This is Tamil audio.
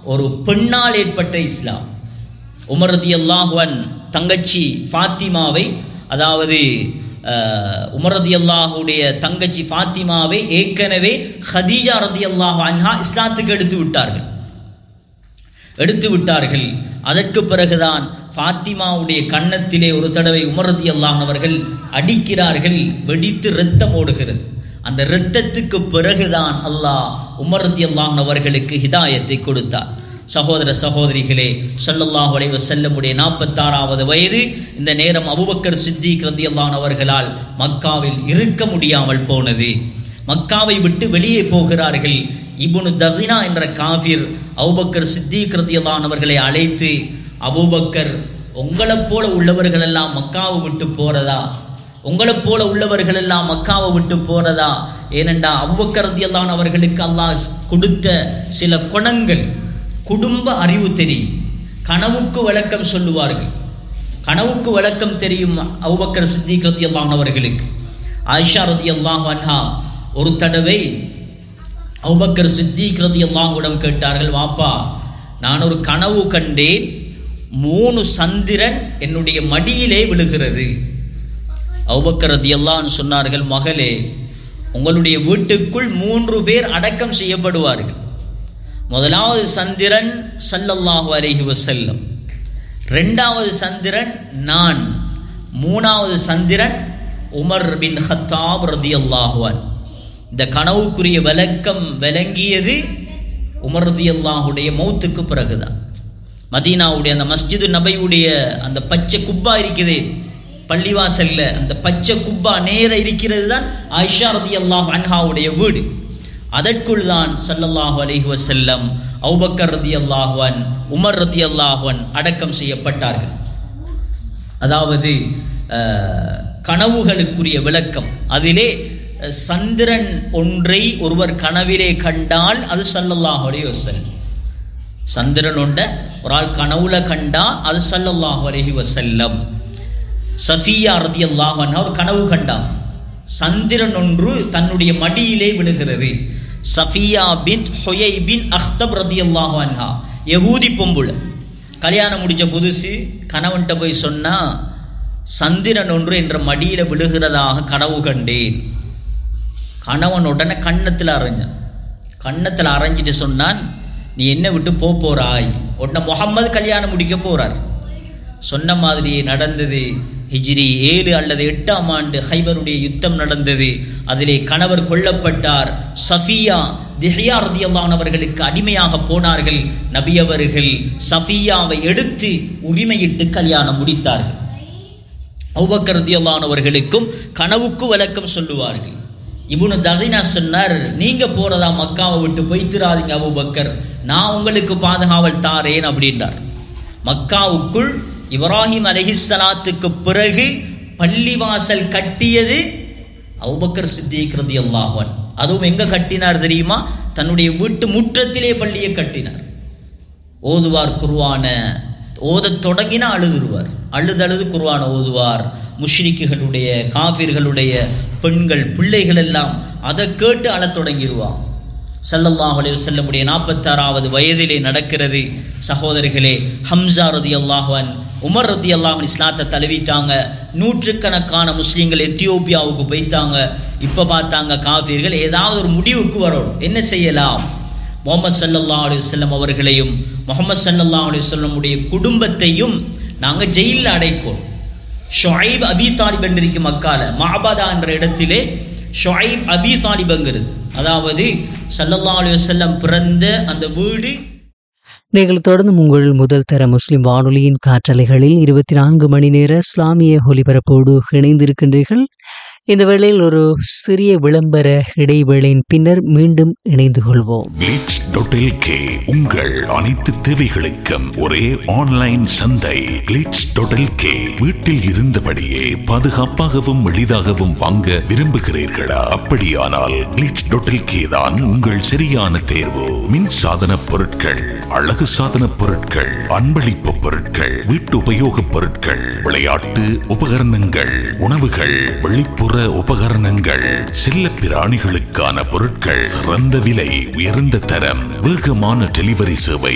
ஒரு பெண்ணால் ஏற்பட்ட இஸ்லாம் உமர் ரதியல்லாஹு அன் தங்கச்சி ஃபாத்திமாவை அதாவது அஹ், உமர் ரதியல்லாஹுடைய தங்கச்சி ஃபாத்திமாவை ஏற்கனவே ஹதீஜா ரதியல்லாஹு அன்ஹா இஸ்லாத்துக்கு எடுத்து விட்டார்கள் எடுத்து விட்டார்கள் அதற்கு பிறகுதான் ஃபாத்திமாவுடைய கன்னத்திலே ஒரு தடவை உமரதி அவர்கள் அடிக்கிறார்கள் வெடித்து இரத்தம் ஓடுகிறது அந்த இரத்தத்துக்கு பிறகுதான் அல்லாஹ் உமரதி அவர்களுக்கு ஹிதாயத்தை கொடுத்தார் சகோதர சகோதரிகளே ஸல்லல்லாஹு அலைஹி வஸல்லமுடைய நாற்பத்தாறாவது வயது இந்த நேரம் அபூபக்கர் சித்திக் ரதியல்லான் அவர்களால் மக்காவில் இருக்க முடியாமல் போனது மக்காவை விட்டு வெளியே போகிறார்கள் இப்னு தகினா என்ற காஃபிர் அபூபக்கர் சித்திக் ரதியல்லான் அவர்களை அழைத்து அபூபக்கர் உங்களைப் போல உள்ளவர்கள் எல்லாம் மக்காவை விட்டு போறதா உங்களைப் போல உள்ளவர்கள் எல்லாம் மக்காவை விட்டு போறதா ஏனென்றா அபூபக்கர் ரதியல்லான் அவர்களுக்கு அல்லாஹ் கொடுத்த சில குணங்கள் குடும்ப அறிவு தெரியும் கனவுக்கு விளக்கம் சொல்லுவார்கள் கனவுக்கு விளக்கம் தெரியும் அபூபக்கர் சித்திக் ரதியல்லான் அவர்களுக்கு ஆயிஷா ரதியல்லாஹு அன்ஹா ஒரு தடவை அபூபக்கர் சித்திக் ரதியல்லாஹுவிடம் கேட்டார்கள் வாப்பா நான் ஒரு கனவு கண்டேன் மூணு சந்திரன் என்னுடைய மடியிலே விழுகிறது அபூபக்கர் ரதியல்லான்னு சொன்னார்கள் மகளே உங்களுடைய வீட்டுக்குள் மூன்று பேர் அடக்கம் செய்யப்படுவார்கள் முதலாவது சந்திரன் ஸல்லல்லாஹு அலைஹி வஸல்லம் ரெண்டாவது சந்திரன் நான் மூணாவது சந்திரன் உமர் பின் ஹத்தாப் ரதியல்லாஹு அன் இந்த கனவுக்குரிய விளக்கம் விளங்கியது உமர் ரதியல்லாஹுடைய மௌத்துக்கு பிறகுதான் மதீனாவுடைய அந்த மஸ்ஜிது நபையுடைய அந்த பச்சை குப்பா இருக்குது பள்ளிவாசல்ல அந்த பச்சை குப்பா நேர இருக்கிறது தான் ஆயிஷா ரதியல்லாஹு அன்ஹாவுடைய வீடு அதற்குள் தான் ஸல்லல்லாஹு அலைஹி வஸல்லம் அபூபக்கர் ரதியல்லாஹு அன் உமர் ரதியல்லாஹு அன் அடக்கம் செய்யப்பட்டார்கள் அதாவது அஹ், கனவுகளுக்குரிய விளக்கம் அதிலே அஹ், சந்திரன் ஒன்றை ஒருவர் கனவிலே கண்டால் அது ஸல்லல்லாஹு அலைஹி வஸல்லம் சந்திரன் ஒன்றை ஒரு ஆள் கனவுல கண்டா அது ஸல்லல்லாஹு அலைஹி வஸல்லம் சஃபியா ரதியல்லாஹு அன்ஹா ஒரு கனவு கண்டா சந்திரன் ஒன்று தன்னுடைய மடியிலே விழுகிறது சஃபியா பின் ஹொயை பின் அஹ்தப் ரதியல்லாஹு அன்ஹா யகூதி பொம்புல கல்யாணம் முடிச்ச புதுசு கணவன்கிட்ட போய் சொன்னா சந்திரன் ஒன்று என்ற மடியில விழுகிறதாக கனவு கண்டேன் கணவன் உடனே கன்னத்தில் அரைஞ்சான் கன்னத்தில் அரைஞ்சிட்டு சொன்னான் நீ என்ன விட்டு போ போறாய் உடனே முகம்மது கல்யாணம் முடிக்க போறார் சொன்ன மாதிரியே நடந்தது ஹிஜ்ரி ஏழு அல்லது எட்டாம் ஆண்டு ஹைபருடைய யுத்தம் நடந்தது அதிலே கணவர் கொல்லப்பட்டார் சஃபியா திஹ்யா ரதியல்லான் அவர்களுக்கு அடிமையாக போனார்கள் நபி அவர்கள் சஃபியாவை எடுத்து உரிமையிட்டு கல்யாணம் முடித்தார்கள் அபூபக்கர் ரதியல்லான் அவர்களுக்கும் கனவுக்கு விளக்கம் சொல்லுவார்கள் இப்னு தகினா சொன்னார் நீங்க போறதா மக்காவை விட்டு போய்த்திராதீங்க அபூபக்கர் நான் உங்களுக்கு பாதுகாவல் தாரேன் அப்படின்றார் மக்காவுக்குள் இப்ராஹிம் அலைஹிஸ்ஸலாத்துக்கு பிறகு பள்ளிவாசல் கட்டியது அபூபக்கர் சித்திக் ரதியல்லாஹு அன்ஹு அதுவும் எங்க கட்டினார் தெரியுமா தன்னுடைய வீட்டு முற்றத்திலே பள்ளியை கட்டினார் ஓதுவார் குர்வான ஓதத் தொடங்கினா அழுதுருவார் அழுது அழுது குர்வான ஓதுவார் முஷ்ரிக்குகளுடைய காபிர்களுடைய பெண்கள் பிள்ளைகள் எல்லாம் அதை கேட்டு அழத் தொடங்கிடுவான் ஸல்லல்லாஹு அலைஹி வஸல்லமுடைய நாற்பத்தாறாவது வயதிலே நடக்கிறது சகோதரிகளே ஹம்சா ரதி அல்லாஹன் உமர் ரதி அல்லாஹன் இஸ்லாத்தை தழுவிட்டாங்க நூற்றுக்கணக்கான முஸ்லீம்கள் எத்தியோப்பியாவுக்கு போய்த்தாங்க இப்போ பார்த்தாங்க காஃபிர்கள் ஏதாவது ஒரு முடிவுக்கு வரணும் என்ன செய்யலாம் முகமது சல்லல்லா அலி வல்லம் அவர்களையும் முகமது சல்லல்லா அலி வல்லமுடைய குடும்பத்தையும் நாங்கள் ஜெயிலில் அடைக்கோம் ஷொஐப் அபி தாலிப் என்றிருக்கு மக்கால மாபாதா என்ற இடத்திலே ஷொஐப் அபி தாலிபங்கிறது அதாவது சல்லல்லா அலி வல்லம் பிறந்த அந்த வீடு நீங்கள் தொடர்ந்து உங்கள் முதல் தர முஸ்லிம் வானொலியின் காற்றலைகளில் இருபத்தி நான்கு மணி நேர இஸ்லாமிய ஒலிபரப்போடு இணைந்திருக்கின்றீர்கள் இந்த வேளையில் ஒரு சிறிய விளம்பர இடைவேளையின் பின்னர் மீண்டும் இணைந்து கொள்வோம் கிளிட்ஸ் டாட் கே உங்கள் அனைத்து தேவைகளுக்கும் ஒரே ஆன்லைன் சந்தை கிளிட்ஸ் டாட் கே வீட்டில் இருந்தபடியே பாதுகாப்பாகவும் எளிதாகவும் வாங்க விரும்புகிறீர்களா அப்படியானால் கிளிட்ஸ் டாட் கே தான் உங்கள் சரியான தேர்வு மின் சாதன பொருட்கள் அழகு சாதன பொருட்கள் அன்பளிப்பு பொருட்கள் வீட்டு உபயோகப் பொருட்கள் விளையாட்டு உபகரணங்கள் உணவுகள் வெளிப்புற உபகரணங்கள் செல்ல பிராணிகளுக்கான பொருட்கள் சிறந்த விலை உயர்ந்த தரம் வேகமான டெலிவரி சேவை